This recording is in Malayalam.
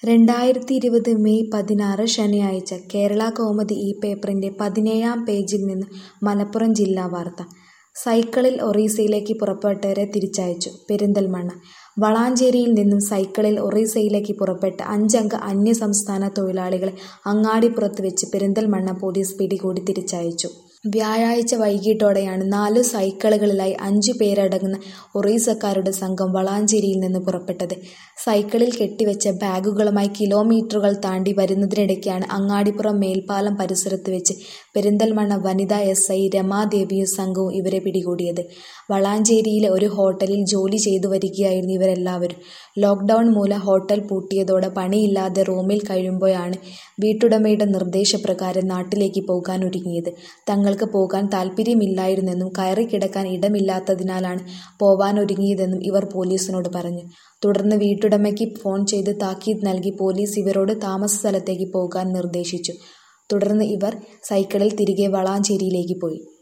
രണ്ടായിരത്തി ഇരുപത് മെയ് പതിനാറ് ശനിയാഴ്ച കേരള കൗമുദി ഈ പേപ്പറിൻ്റെ പതിനേഴാം പേജിൽ നിന്ന് മലപ്പുറം ജില്ലാ വാർത്ത സൈക്കിളിൽ ഒറീസയിലേക്ക് പുറപ്പെട്ടവരെ തിരിച്ചയച്ചു പെരിന്തൽമണ്ണ വളാഞ്ചേരിയിൽ നിന്നും സൈക്കിളിൽ ഒറീസയിലേക്ക് പുറപ്പെട്ട അഞ്ചംഗ അന്യസംസ്ഥാന തൊഴിലാളികളെ അങ്ങാടിപ്പുറത്ത് വെച്ച് പെരിന്തൽമണ്ണ പോലീസ് പിടികൂടി തിരിച്ചയച്ചു വ്യാഴാഴ്ച വൈകിട്ടോടെയാണ് നാലു സൈക്കിളുകളിലായി അഞ്ചു പേരടങ്ങുന്ന ഒറീസക്കാരുടെ സംഘം വളാഞ്ചേരിയിൽ നിന്ന് പുറപ്പെട്ടത് സൈക്കിളിൽ കെട്ടിവെച്ച ബാഗുകളുമായി കിലോമീറ്ററുകൾ താണ്ടി വരുന്നതിനിടയ്ക്കാണ് അങ്ങാടിപ്പുറം മേൽപ്പാലം പരിസരത്ത് വെച്ച് പെരിന്തൽമണ്ണ വനിതാ എസ് ഐ രമാദേവിയും സംഘവും ഇവരെ പിടികൂടിയത് വളാഞ്ചേരിയിലെ ഒരു ഹോട്ടലിൽ ജോലി ചെയ്തു വരികയായിരുന്നു ഇവരെല്ലാവരും ലോക്ക്ഡൗൺ മൂലം ഹോട്ടൽ പൂട്ടിയതോടെ പണിയില്ലാതെ റൂമിൽ കഴിയുമ്പോഴാണ് വീട്ടുടമയുടെ നിർദ്ദേശപ്രകാരം നാട്ടിലേക്ക് പോകാൻ ഒരുങ്ങിയത് തങ്ങൾക്ക് പോകാൻ താല്പര്യമില്ലായിരുന്നെന്നും കയറിക്കിടക്കാൻ ഇടമില്ലാത്തതിനാലാണ് പോവാനൊരുങ്ങിയതെന്നും ഇവർ പോലീസിനോട് പറഞ്ഞു തുടർന്ന് വീട്ടുടമയ്ക്ക് ഫോൺ ചെയ്ത് താക്കീത് നൽകി പോലീസ് ഇവരോട് താമസ സ്ഥലത്തേക്ക് പോകാൻ നിർദ്ദേശിച്ചു തുടർന്ന് ഇവർ സൈക്കിളിൽ തിരികെ വളാഞ്ചേരിയിലേക്ക് പോയി